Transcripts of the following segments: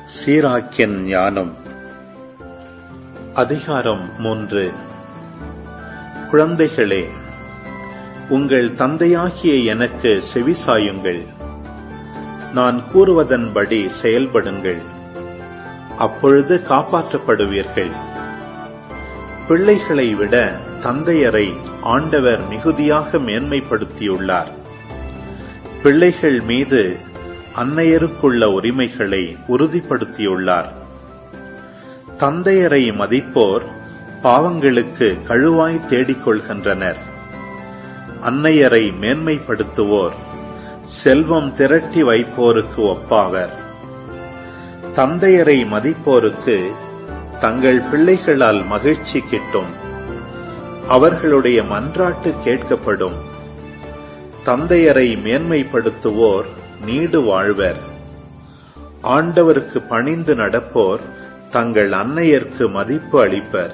சீராக்கின் ஞானம் அதிகாரம் மூன்று குழந்தைகளே உங்கள் தந்தையாகிய எனக்கு செவிசாயுங்கள் நான் கூறுவதன்படி செயல்படுங்கள் அப்பொழுது காப்பாற்றப்படுவீர்கள் பிள்ளைகளை விட தந்தையரை ஆண்டவர் மிகுதியாக மேன்மைப்படுத்தியுள்ளார் பிள்ளைகள் மீது அன்னையருக்குள்ள உரிமைகளை உறுதிப்படுத்தியுள்ளார் தந்தையரை மதிப்போர் பாவங்களுக்கு கழுவாய் தேடிக் கொள்கின்றனர் அன்னையரை மேன்மைப்படுத்துவோர் செல்வம் திரட்டி வைப்போருக்கு ஒப்பாவர் தந்தையரை மதிப்போருக்கு தங்கள் பிள்ளைகளால் மகிழ்ச்சி கிட்டும் அவர்களுடைய மன்றாட்டு கேட்கப்படும் தந்தையரை மேன்மைப்படுத்துவோர் நீடு வாழ்வர் ஆண்டவருக்கு பணிந்து நடப்போர் தங்கள் அன்னையர்க்கு மதிப்பு அளிப்பர்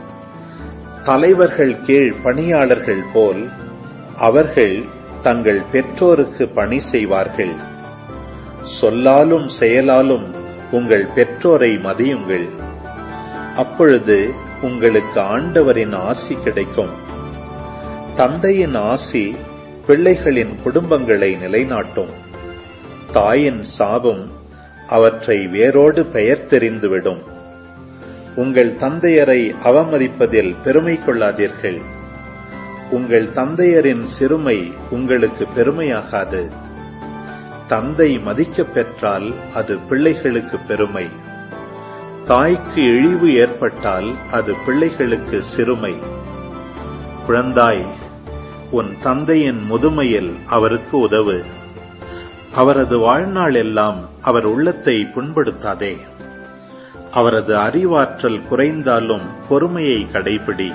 தலைவர்கள் கீழ் பணியாளர்கள் போல் அவர்கள் தங்கள் பெற்றோருக்கு பணி செய்வார்கள் சொல்லாலும் செயலாலும் உங்கள் பெற்றோரை மதியுங்கள் அப்பொழுது உங்களுக்கு ஆண்டவரின் ஆசி கிடைக்கும் தந்தையின் ஆசி பிள்ளைகளின் குடும்பங்களை நிலைநாட்டும் தாயின் சாபம் அவற்றை வேரோடு பெயர் தெரிந்துவிடும் உங்கள் தந்தையரை அவமதிப்பதில் பெருமை கொள்ளாதீர்கள் உங்கள் தந்தையரின் சிறுமை உங்களுக்கு பெருமையாகாது தந்தை மதிக்கப் பெற்றால் அது பிள்ளைகளுக்கு பெருமை தாய்க்கு இழிவு ஏற்பட்டால் அது பிள்ளைகளுக்கு சிறுமை குழந்தாய் உன் தந்தையின் முதுமையில் அவருக்கு உதவு அவரது வாழ்நாள் எல்லாம் அவர் உள்ளத்தை புண்படுத்தாதே அவரது அறிவாற்றல் குறைந்தாலும் பொறுமையை கடைபிடி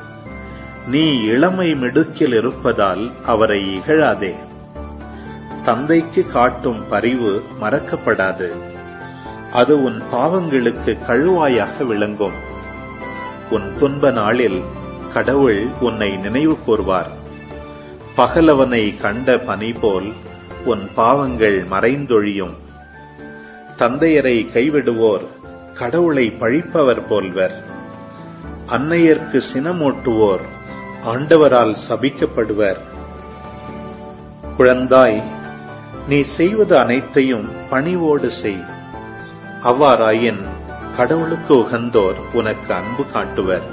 நீ இளமை மிடுக்கில் இருப்பதால் அவரை இகழாதே தந்தைக்கு காட்டும் பரிவு மறக்கப்படாது அது உன் பாவங்களுக்கு கழுவாயாக விளங்கும் உன் துன்ப நாளில் கடவுள் உன்னை நினைவு கூர்வார் பகலவனை கண்ட பனி போல் உன் பாவங்கள் மறைந்தொழியும் தந்தையரை கைவிடுவோர் கடவுளை பழிப்பவர் போல்வர் அன்னையர்க்கு சினமூட்டுவோர் ஆண்டவரால் சபிக்கப்படுவர் குழந்தாய் நீ செய்வது அனைத்தையும் பணிவோடு செய் அவ்வாறாயின் கடவுளுக்கு உகந்தோர் உனக்கு அன்பு காட்டுவர்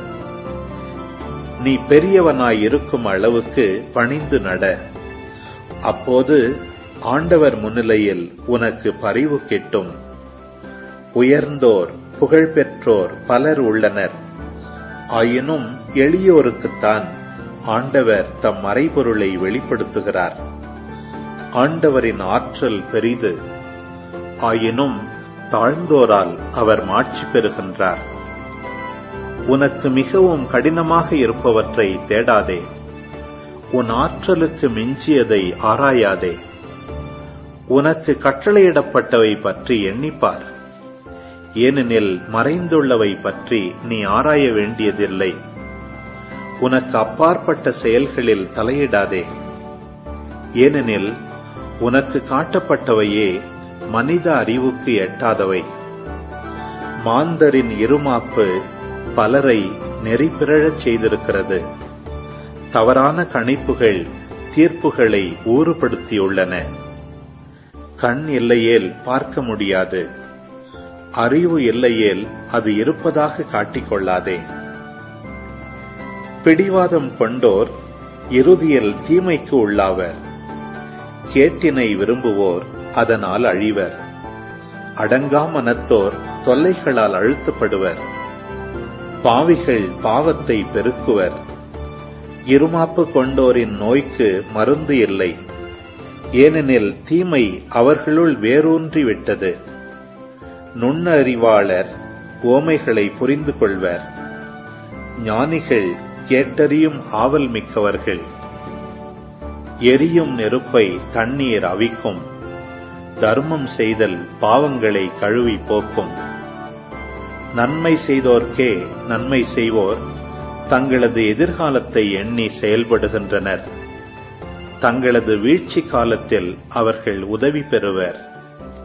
நீ பெரியவனாய் இருக்கும் அளவுக்கு பணிந்து நட அப்போது ஆண்டவர் முன்னிலையில் உனக்கு பரிவு கிட்டும் உயர்ந்தோர் புகழ்பெற்றோர் பலர் உள்ளனர் ஆயினும் எளியோருக்குத்தான் ஆண்டவர் தம் மறைபொருளை வெளிப்படுத்துகிறார் ஆண்டவரின் ஆற்றல் பெரிது ஆயினும் தாழ்ந்தோரால் அவர் மாட்சி பெறுகின்றார் உனக்கு மிகவும் கடினமாக இருப்பவற்றை தேடாதே உன் ஆற்றலுக்கு மிஞ்சியதை ஆராயாதே உனக்கு கட்டளையிடப்பட்டவை பற்றி எண்ணிப்பார் ஏனெனில் மறைந்துள்ளவை பற்றி நீ ஆராய வேண்டியதில்லை உனக்கு அப்பாற்பட்ட செயல்களில் தலையிடாதே ஏனெனில் உனக்கு காட்டப்பட்டவையே மனித அறிவுக்கு எட்டாதவை மாந்தரின் இருமாப்பு பலரை நெறிபிறழச் செய்திருக்கிறது தவறான கணிப்புகள் தீர்ப்புகளை ஊறுபடுத்தியுள்ளன கண் இல்லையேல் பார்க்க முடியாது அறிவு இல்லையேல் அது இருப்பதாக காட்டிக்கொள்ளாதே பிடிவாதம் கொண்டோர் இறுதியில் தீமைக்கு உள்ளாவர் கேட்டினை விரும்புவோர் அதனால் அழிவர் அடங்கா மனத்தோர் தொல்லைகளால் அழுத்தப்படுவர் பாவிகள் பாவத்தை பெருக்குவர் இருமாப்பு கொண்டோரின் நோய்க்கு மருந்து இல்லை ஏனெனில் தீமை அவர்களுள் வேரூன்றி விட்டது நுண்ணறிவாளர் ஓமைகளை புரிந்து கொள்வர் ஞானிகள் கேட்டறியும் ஆவல் மிக்கவர்கள் எரியும் நெருப்பை தண்ணீர் அவிக்கும் தர்மம் செய்தல் பாவங்களை கழுவி போக்கும் நன்மை செய்தோர்க்கே நன்மை செய்வோர் தங்களது எதிர்காலத்தை எண்ணி செயல்படுகின்றனர் தங்களது வீழ்ச்சி காலத்தில் அவர்கள் உதவி பெறுவர்